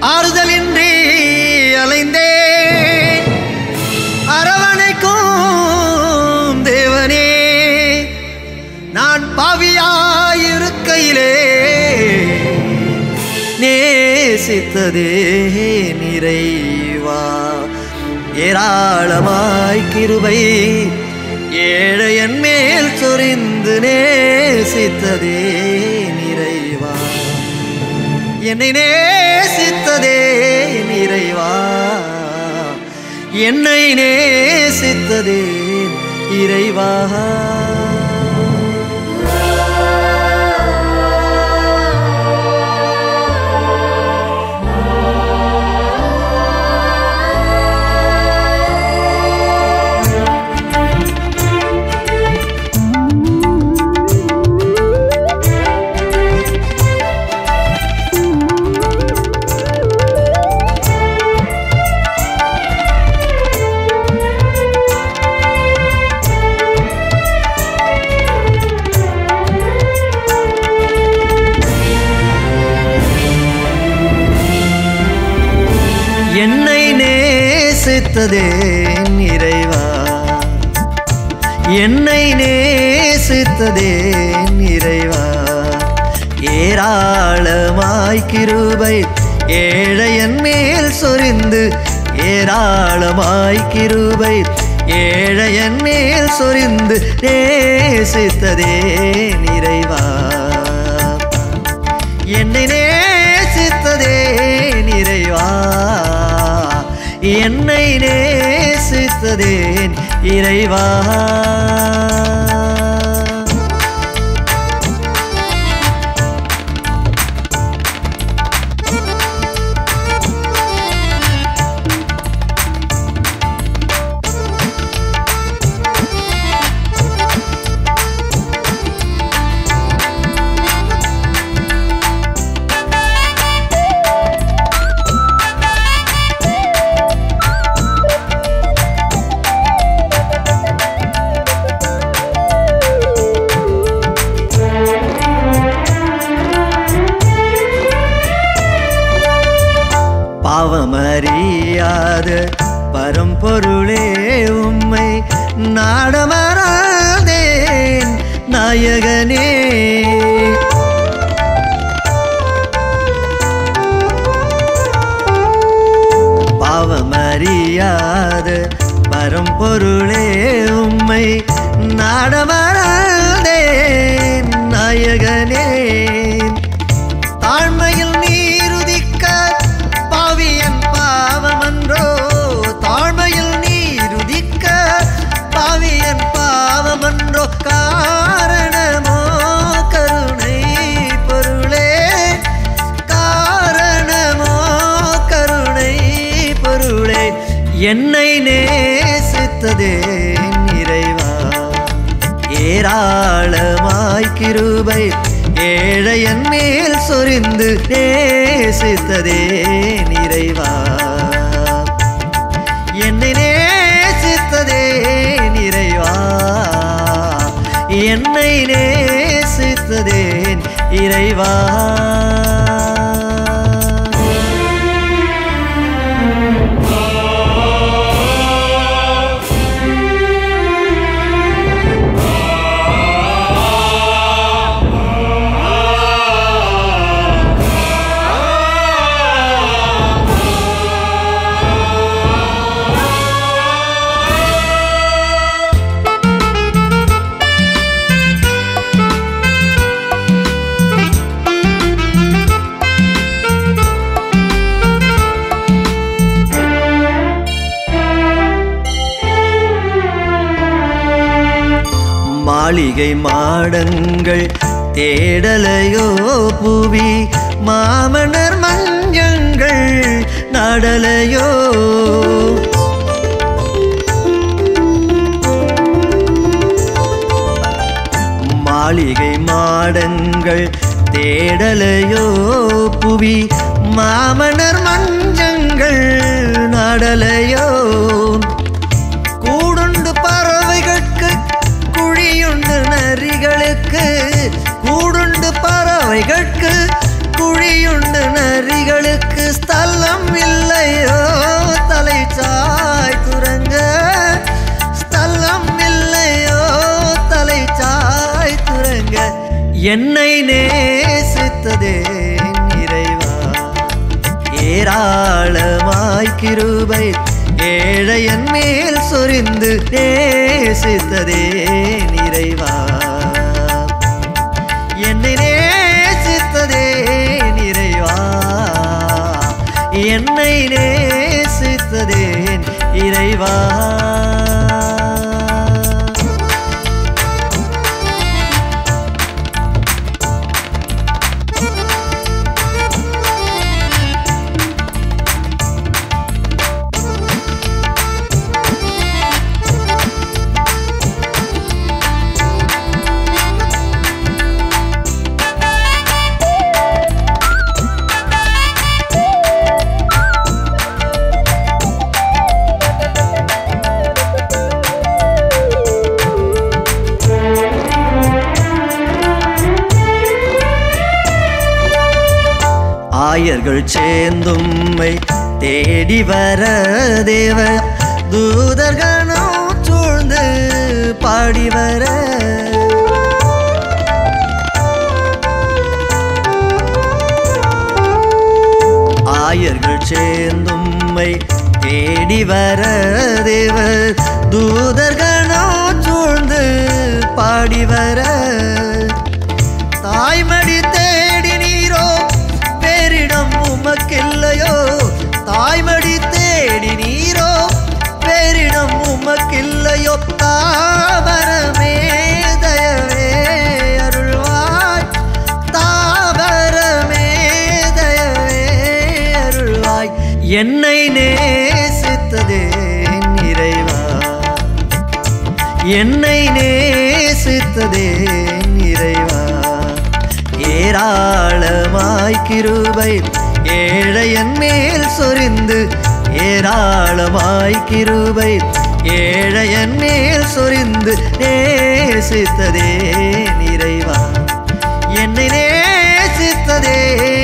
ஆறுதலின்றி அலைந்தேன் அரவணைக்கும் தேவனே நான் பாவியாயிருக்கையிலே நேசித்ததே நிறைவா ஏராளமாய் கிருபை ஏழையன் மேல் சொரிந்து நேசித்ததே நிறைவா என்னை நேசித்ததே நிறைவா என்னை நேசித்ததே இறைவா என்னை நேசித்ததே நிறைவா என்னை நேசித்ததே நிறைவா ஏராளமாய் கிருபை ஏழையன் மேல் சொரிந்து ஏராளமாய் கிருபை ஏழையன் மேல் சொரிந்து நேசித்ததே நிறைவா என்னை நேசித்ததே நிறைவா என்னை நேசித்ததேன் இறைவா பாவமறியாத பரம்பொருளே உம்மை நாடமராதேன் நாயகனே பாவமறியாத பரம்பொருளே உம்மை நாடமராதேன் நாயகனே தாழ்மையில் நீருதிக்க பாவியன் பாவமன்றோ தாழ்மையில் நீருதிக்க பாவியன் பாவமன்றோ காரணமோ கருணை பொருளே காரணமோ கருணை பொருளே என்னை நேசித்ததே நிறைவா ஏராளமாய் கிருபை ஏழையன் மேல் சொரிந்து நேசித்ததே நிறைவா என்னை நேசித்ததே நிறைவா என்னை நேசித்ததேன் இறைவா மாளிகை மாடங்கள் தேடலையோ புவி மாமனர் மஞ்சங்கள் நாடலையோ மாளிகை மாடங்கள் தேடலையோ புவி மாமனர் மஞ்சங்கள் நாடலையோ கூடுண்டு பறவைகட்கு குழியுண்டு நரிகளுக்கு கூடுண்டு பறவைகட்கு குழியுண்டு நரிகளுக்கு ஸ்தல என்னை நேசித்ததே இறைவா ஏராளமாய் கிருபை ஏழையன் மேல் சொரிந்து நேசித்ததே நிறைவா என்னை நேசித்ததே நிறைவா என்னை நேசித்ததேன் இறைவா ஆயர்கள் சேர்ந்தும்மை தேடி வர தேவ தூதர்களோ சூழ்ந்து பாடி வர ஆயர்கள் சேர்ந்தும்மை தேடி வர தேவ தூதர்களோ சூழ்ந்து பாடி வர தாய்மடி தேடி நீரோ பேரிடம் உமக்கில்லையோ தாய்மடி தேடி நீரோ பேரிடம் உமக்கில்லையோ தாவரமே தயவே அருள்வாய் தாவரமே தயவே அருள்வாய் என்னை நேசித்ததே இறைவா என்னை நேசித்ததே இறைவா ஏராளமாய் கிருபை ஏழையன் மேல் சொரிந்து ஏராளமாய் கிருபை ஏழையன் மேல் சொரிந்து நேசித்ததே இறைவா என்னை நேசித்ததே